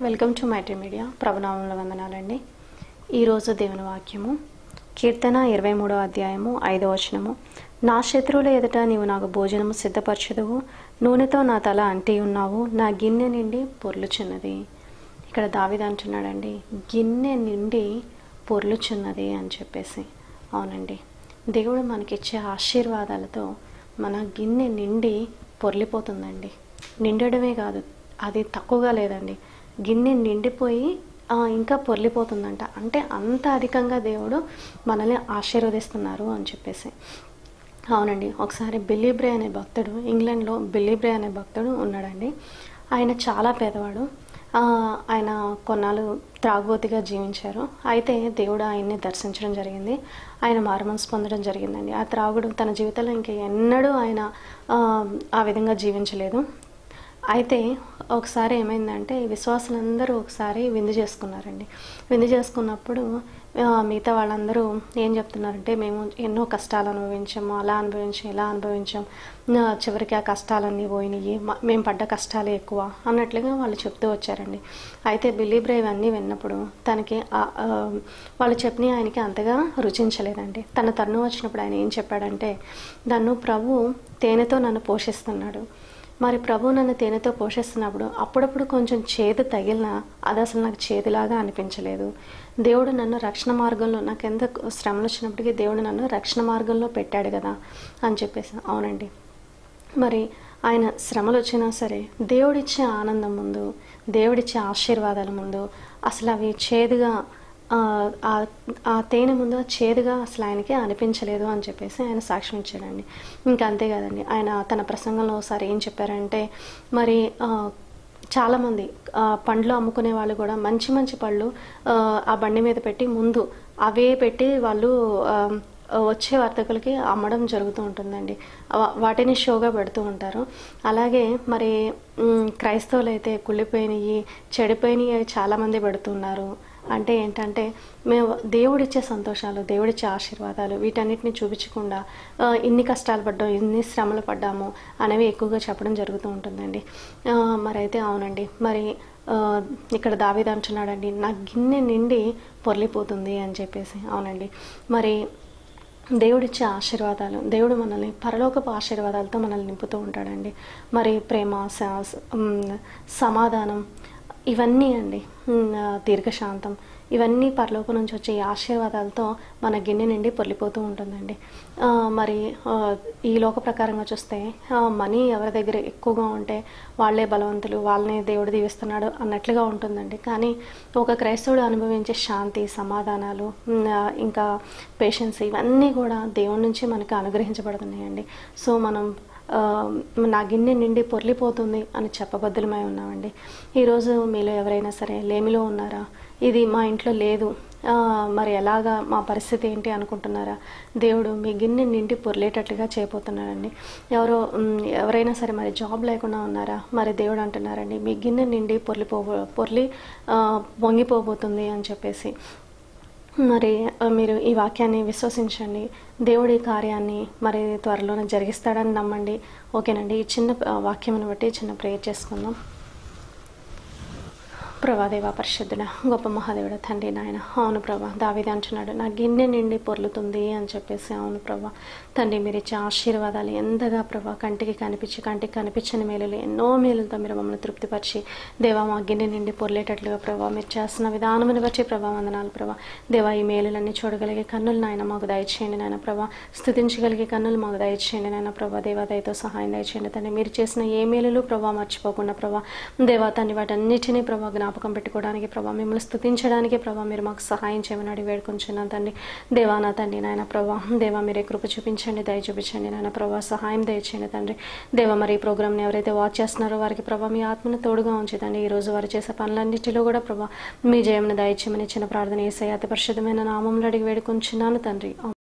welcome to Maitri media ప్రభునామంలో వందనాలండి ఈరోజు దేవుని వాక్యము కీర్తన ఇరవై మూడవ అధ్యాయము ఐదవ వచనము నా శత్రువుల ఎదుట నీవు నాకు భోజనము సిద్ధపరచదువు నూనెతో నా తల అంటి ఉన్నావు నా గిన్నె నిండి పొర్లుచున్నది ఇక్కడ దావిద అంటున్నాడండి గిన్నె నిండి పొర్లుచున్నది అని చెప్పేసి అవునండి దేవుడు మనకిచ్చే ఆశీర్వాదాలతో మన గిన్నె నిండి పొర్లిపోతుందండి నిండడమే కాదు అది తక్కువగా లేదండి గిన్నె నిండిపోయి ఆ, ఇంకా పొర్లిపోతుందంట అంటే అంత అధికంగా దేవుడు మనల్ని ఆశీర్వదిస్తున్నారు అని చెప్పేసి అవునండి ఒకసారి బిల్లీబ్రే అనే భక్తుడు ఇంగ్లాండ్లో బిల్లీబ్రే అనే భక్తుడు ఉన్నాడండి ఆయన చాలా పేదవాడు ఆ, ఆయన కొన్నాళ్ళు త్రాగుబోతుగా జీవించారు అయితే దేవుడు ఆయన్ని దర్శించడం జరిగింది ఆయన మారుమనసు పొందడం జరిగిందండి ఆ త్రాగుడు తన జీవితంలో ఇంకా ఎన్నడూ ఆయన ఆ, ఆ విధంగా జీవించలేదు అయితే ఒకసారి ఏమైందంటే విశ్వాసులందరూ ఒకసారి విందు చేసుకున్నారండి విందు చేసుకున్నప్పుడు ఆ, మిగతా వాళ్ళందరూ ఏం చెప్తున్నారంటే మేము ఎన్నో కష్టాలు అనుభవించాము అలా అనుభవించాం ఇలా అనుభవించాం ఆ, చివరికి ఆ కష్టాలన్నీ పోయినాయి మ- మేము పడ్డ కష్టాలే ఎక్కువ అన్నట్లుగా వాళ్ళు చెప్తూ వచ్చారండి అయితే బిలీబ్రే ఇవన్నీ విన్నప్పుడు తనకి ఆ- ఆ, వాళ్ళు చెప్పిన ఆయనకి అంతగా రుచించలేదండి తన తరుణం వచ్చినప్పుడు ఆయన ఏం చెప్పాడంటే నన్ను ప్రభు తేనెతో నన్ను పోషిస్తున్నాడు మరి ప్రభు నన్ను తేనెతో పోషిస్తున్నప్పుడు అప్పుడప్పుడు కొంచెం చేదు తగిలినా అది అసలు నాకు చేదులాగా అనిపించలేదు దేవుడు నన్ను రక్షణ మార్గంలో నాకు ఎంత శ్రమలు వచ్చినప్పటికీ దేవుడు నన్ను రక్షణ మార్గంలో పెట్టాడు కదా అని చెప్పేసి అవునండి మరి ఆయన శ్రమలు వచ్చినా సరే దేవుడిచ్చే ఆనందం ముందు దేవుడిచ్చే ఆశీర్వాదాల ముందు అసలు అవి చేదుగా ఆ, ఆ- ఆ తేనె ముందు చేదుగా అసలు ఆయనకి అనిపించలేదు అని చెప్పేసి ఆయన సాక్ష్యం ఇచ్చాడండి ఇంకా అంతే కదండి ఆయన తన ప్రసంగంలో ఒకసారి ఏం చెప్పారంటే మరి ఆ, చాలామంది ఆ, పండ్లు అమ్ముకునే వాళ్ళు కూడా మంచి మంచి పళ్ళు ఆ, ఆ బండి మీద పెట్టి ముందు అవే పెట్టి వాళ్ళు ఆ, వచ్చే వర్తకులకి అమ్మడం జరుగుతూ ఉంటుందండి వా- వాటిని షోగా పెడుతూ ఉంటారు అలాగే మరి మ్, క్రైస్తవులు అయితే కుళ్ళిపోయినవి చెడిపోయినవి చాలామంది పెడుతున్నారు అంటే ఏంటంటే మేము దేవుడిచ్చే సంతోషాలు దేవుడిచ్చే ఆశీర్వాదాలు వీటన్నిటిని చూపించకుండా ఆ, ఇన్ని కష్టాలు పడ్డాం ఇన్ని శ్రమలు పడ్డాము అనేవి ఎక్కువగా చెప్పడం జరుగుతూ ఉంటుందండి ఆ, మరి అయితే అవునండి మరి ఆ, ఇక్కడ దావీదు అంటున్నాడండి నా గిన్నె నిండి పొర్లిపోతుంది అని చెప్పేసి అవునండి మరి దేవుడిచ్చే ఆశీర్వాదాలు దేవుడు మనల్ని పరలోకపు ఆశీర్వాదాలతో మనల్ని నింపుతూ ఉంటాడండి మరి ప్రేమ స- ఉమ్, సమాధానం ఇవన్నీ అండి ఉమ్, ఆ, దీర్ఘశాంతం ఇవన్నీ పరలోకం నుంచి వచ్చే ఈ ఆశీర్వాదాలతో మన గిన్నె నిండి పొర్లిపోతూ ఉంటుందండి ఆ, మరి ఆ, ఈ లోక ప్రకారంగా చూస్తే ఆ, మనీ ఎవరి దగ్గర ఎక్కువగా ఉంటే వాళ్ళే బలవంతులు వాళ్ళనే దేవుడు దీవిస్తున్నాడు అన్నట్లుగా ఉంటుందండి కానీ ఒక క్రైస్తవుడు అనుభవించే శాంతి సమాధానాలు ఉమ్, ఆ, ఇంకా పేషెన్స్ ఇవన్నీ కూడా దేవుడి నుంచి మనకు అనుగ్రహించబడుతున్నాయండి సో మనం ఆ, నా గిన్నె నిండి పొర్లిపోతుంది అని చెప్పబద్దులమై ఉన్నామండి ఈరోజు మీలో ఎవరైనా సరే లేమిలో ఉన్నారా ఇది మా ఇంట్లో లేదు ఆ, మరి ఎలాగా మా పరిస్థితి ఏంటి అనుకుంటున్నారా దేవుడు మీ గిన్నె నిండి పొర్లేటట్లుగా చేయబోతున్నాడండి ఎవరో ఉమ్, ఎవరైనా సరే మరి జాబ్ లేకుండా ఉన్నారా మరి దేవుడు అంటున్నారండి మీ గిన్నె నిండి పొర్లిపో పొర్లి ఆ, పొంగిపోబోతుంది అని చెప్పేసి మరి ఆ, మీరు ఈ వాక్యాన్ని విశ్వసించండి దేవుడి కార్యాన్ని మరి త్వరలోనే జరిగిస్తాడని నమ్మండి ఓకేనండి ఈ చిన్న ఆ, వాక్యమును బట్టి చిన్న ప్రేయర్ చేసుకుందాం ప్రభాదేవ పరిశుద్ధుడ గొప్ప మహాదేవుడ తండ్రి నాయన అవును ప్రభా దావిది అంటున్నాడు నా గిన్నె నిండి పొర్లుతుంది అని చెప్పేసి అవును ప్రభా తండ్రి మీరు ఇచ్చే ఆశీర్వాదాలు ఎంతగా ప్రభా కంటికి కనిపించి కంటికి కనిపించని మేలులు ఎన్నో మేలులతో మీరు మమ్మల్ని తృప్తిపరిచి దేవా మా గిన్నె నిండి పొర్లేటట్లుగా ప్రభా మీరు చేస్తున్న విధానముని బట్టి ప్రభా వందనాలు ప్రభా దేవా ఈ మేలులన్నీ చూడగలిగే కన్నులు నాయన మాకు దయచేయండి నాయన ప్రభా స్థుతించగలిగే కన్నులు మాకు దయచేయండి నాయన ప్రభా దేవా దయతో సహాయం దయచేయండి తండ్రి మీరు చేసిన ఏ మేలులు ప్రభా మర్చిపోకుండా ప్రభా దేవా తండ్రి వాటన్నిటినీ ప్రభా జ్ఞాపకం పెట్టుకోవడానికి ప్రభా మిమ్మల్ని స్థుతించడానికి ప్రభా మీరు మాకు సహాయం చేయమని అడిగి వేడుకొంచున్నాను తండ్రి దేవా నా తండ్రి నాయన ప్రభా దేవా మీరే కృప చూపించండి దయ చూపించండి నాయన ప్రభా సహాయం దయచేయండి తండ్రి దేవా మరి ఈ ప్రోగ్రామ్ని ఎవరైతే వాచ్ చేస్తున్నారో వారికి ప్రభా మీ ఆత్మను తోడుగా ఉంచుతండి ఈ రోజు వారు చేసే పనులన్నిటిలో కూడా ప్రభా మీ జయమును దయచేయమని చిన్న ప్రార్థన చేసే అతి పరిశుద్ధమైన నామంలో అడిగి వేడుకొంచున్నాను తండ్రి